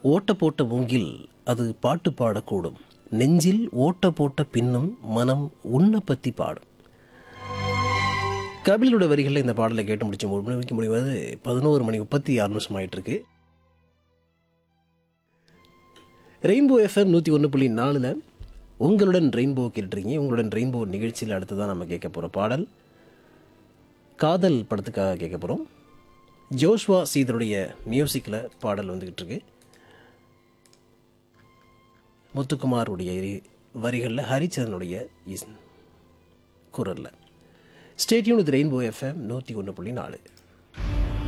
ஓட்ட போட்ட மூங்கில் அது பாட்டு பாடக்கூடும் நெஞ்சில் ஓட்ட போட்ட பின்னும் மனம் உன்னை பற்றி பாடும் கபிலோட வரிகளில் இந்த பாடலை கேட்டு முடிச்சு ஒரு மணிக்கு முடிவது பதினோரு மணி முப்பத்தி ஆறு நிமிஷம் ஆயிட்டு இருக்கு ரெயின்போ எஃப்எம் நூற்றி ஒன்று புள்ளி நாலில் உங்களுடன் ரெயின்போ கேட்டுருக்கீங்க உங்களுடன் ரெயின்போ நிகழ்ச்சியில் அடுத்து தான் நம்ம கேட்க போகிற பாடல் காதல் படத்துக்காக கேட்க போகிறோம் ஜோஷ்வா சீதருடைய மியூசிக்கில் பாடல் வந்துக்கிட்டு இருக்கு முத்துக்குமாருடைய வரிகளில் ஹரிச்சரனுடைய இஸ் குரலில் ஸ்டேட்யூன் வித் ரெயின்போ எஃப்எம் நூற்றி ஒன்று புள்ளி நாலு